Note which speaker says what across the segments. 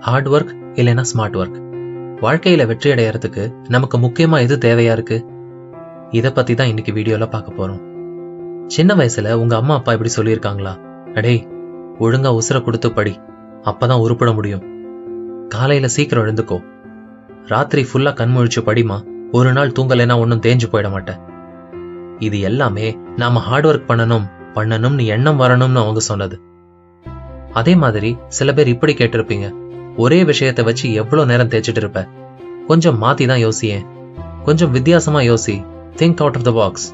Speaker 1: heart work இல்லைன்னா smart work வாழ்க்கையில வெற்றி அடையறதுக்கு நமக்கு முக்கியமா எது தேவையா இருக்கு இத பத்தி தான் இன்னைக்கு வீடியோல பார்க்க போறோம் சின்ன வயசுல உங்க அம்மா அப்பா இப்படி சொல்லியிருக்காங்களா அடேய் ஒழுங்கா உசுர கொடுத்து படி அப்பதான் உருப்பட முடியும் காலையில சீக்கிரம் எழுந்துக்கோ ராத்திரி ஃபுல்லா கண்முழிச்சு படிமா ஒரு நாள் தூங்கலைன்னா ஒன்னும் தேஞ்சு போயிட மாட்டேன் இது எல்லாமே நாம ஹார்ட் ஒர்க் பண்ணணும் பண்ணணும்னு எண்ணம் வரணும்னு அவங்க சொன்னது அதே மாதிரி சில பேர் இப்படி கேட்டிருப்பீங்க ஒரே விஷயத்தை வச்சு எவ்வளவு நேரம் தேய்ச்சிட்டு இருப்ப கொஞ்சம் மாத்தி தான் யோசியேன் கொஞ்சம் வித்தியாசமா யோசி think out of the box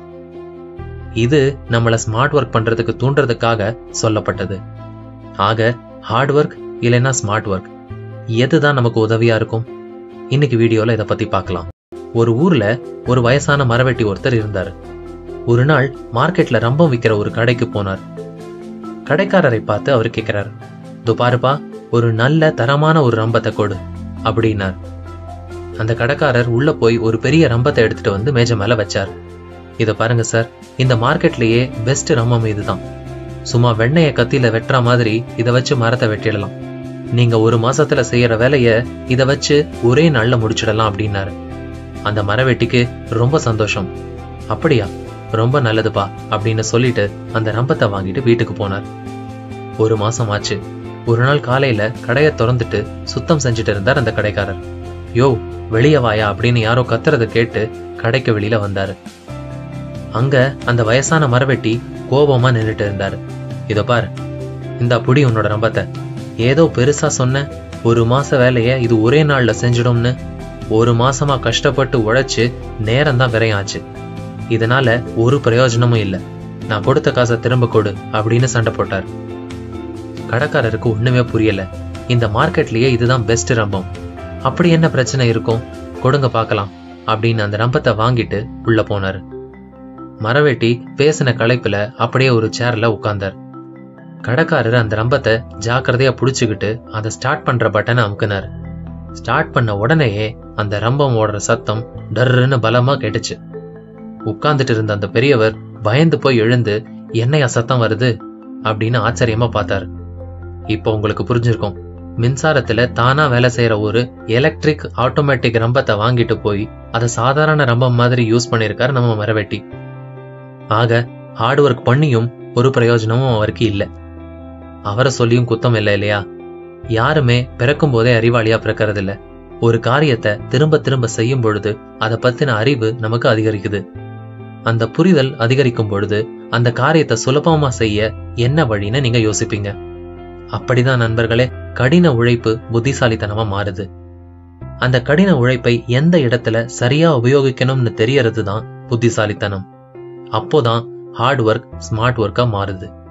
Speaker 1: இது நம்மள ஸ்மார்ட் ஒர்க் பண்றதுக்கு தூண்டுறதுக்காக சொல்லப்பட்டது ஆக ஹார்ட் ஒர்க் இல்லைன்னா ஸ்மார்ட் ஒர்க் எதுதான் நமக்கு உதவியா இருக்கும் இன்னைக்கு வீடியோல இதை பத்தி பார்க்கலாம் ஒரு ஊர்ல ஒரு வயசான மரவெட்டி ஒருத்தர் இருந்தார் ஒரு நாள் மார்க்கெட்ல ரம்பம் விற்கிற ஒரு கடைக்கு போனார் கடைக்காரரை பார்த்து அவர் கேட்கிறார் இதோ பாருப்பா ஒரு நல்ல தரமான ஒரு ரம்பத்தை கொடு அப்படின்னார் அந்த கடைக்காரர் உள்ள போய் ஒரு பெரிய ரம்பத்தை எடுத்துட்டு வந்து மேஜை மேல வச்சார் இத பாருங்க சார் இந்த மார்க்கெட்லயே பெஸ்ட் ரம்பம் இதுதான் சும்மா வெண்ணெய கத்தியில வெட்டுற மாதிரி இத வச்சு மரத்தை வெட்டிடலாம் நீங்க ஒரு மாசத்துல செய்யற வேலைய இத வச்சு ஒரே நாள்ல முடிச்சிடலாம் அப்படின்னாரு அந்த மரவெட்டிக்கு ரொம்ப சந்தோஷம் அப்படியா ரொம்ப நல்லதுப்பா அப்படின்னு சொல்லிட்டு அந்த ரம்பத்தை வாங்கிட்டு வீட்டுக்கு போனார் ஒரு மாசம் ஆச்சு ஒரு நாள் காலையில கடைய திறந்துட்டு சுத்தம் செஞ்சுட்டு இருந்தார் அந்த கடைக்காரர் யோ வெளிய வாயா அப்படின்னு யாரோ கத்துறத கேட்டு கடைக்கு வெளியில வந்தாரு அங்க அந்த வயசான மரவெட்டி கோபமா நின்னுட்டு இருந்தாரு இதோ பாரு இந்த புடி உன்னோட ரம்பத்தை ஏதோ பெருசா சொன்ன ஒரு மாச வேலைய இது ஒரே நாள்ல செஞ்சிடும்னு ஒரு மாசமா கஷ்டப்பட்டு உழைச்சு நேரம் தான் விரையாச்சு இதனால ஒரு பிரயோஜனமும் இல்ல நான் கொடுத்த காசை திரும்ப கொடு அப்படின்னு சண்டை போட்டார் கடைக்காரருக்கு ஒண்ணுமே புரியல இந்த மார்க்கெட்லயே இதுதான் பெஸ்ட் ரம்பம் அப்படி என்ன பிரச்சனை இருக்கும் கொடுங்க பார்க்கலாம் அப்படின்னு அந்த ரம்பத்தை வாங்கிட்டு உள்ள போனாரு மரவெட்டி பேசின களைப்புல அப்படியே ஒரு சேர்ல உட்கார்ந்தார் கடைக்காரர் அந்த ரம்பத்தை ஜாக்கிரதையா புடிச்சுக்கிட்டு அதை ஸ்டார்ட் பண்ற பட்டனை அமுக்குனார் ஸ்டார்ட் பண்ண உடனேயே அந்த ரம்பம் ஓடுற சத்தம் டர்ன்னு பலமா கேட்டுச்சு உட்கார்ந்துட்டு இருந்த அந்த பெரியவர் பயந்து போய் எழுந்து என்னையா சத்தம் வருது அப்படின்னு ஆச்சரியமா பார்த்தாரு இப்போ உங்களுக்கு புரிஞ்சிருக்கும் மின்சாரத்துல தானா வேலை செய்யற ஒரு எலக்ட்ரிக் ஆட்டோமேட்டிக் ரம்பத்தை வாங்கிட்டு போய் அதை சாதாரண ரம்பம் மாதிரி யூஸ் பண்ணிருக்காரு நம்ம மரவெட்டி ஆக ஹார்ட் ஒர்க் பண்ணியும் ஒரு பிரயோஜனமும் அவருக்கு இல்ல அவரை சொல்லியும் குத்தம் இல்லை இல்லையா யாருமே பிறக்கும் போதே அறிவாளியா பிறக்கிறது இல்ல ஒரு காரியத்தை திரும்ப திரும்ப செய்யும் பொழுது அதை பத்தின அறிவு நமக்கு அதிகரிக்குது அந்த புரிதல் அதிகரிக்கும் பொழுது அந்த காரியத்தை சுலபமா செய்ய என்ன வழின்னு நீங்க யோசிப்பீங்க அப்படிதான் நண்பர்களே கடின உழைப்பு புத்திசாலித்தனமா மாறுது அந்த கடின உழைப்பை எந்த இடத்துல சரியா உபயோகிக்கணும்னு தெரியறது தான் புத்திசாலித்தனம் அப்போதான் ஹார்ட் ஒர்க் ஸ்மார்ட் ஒர்க்கா மாறுது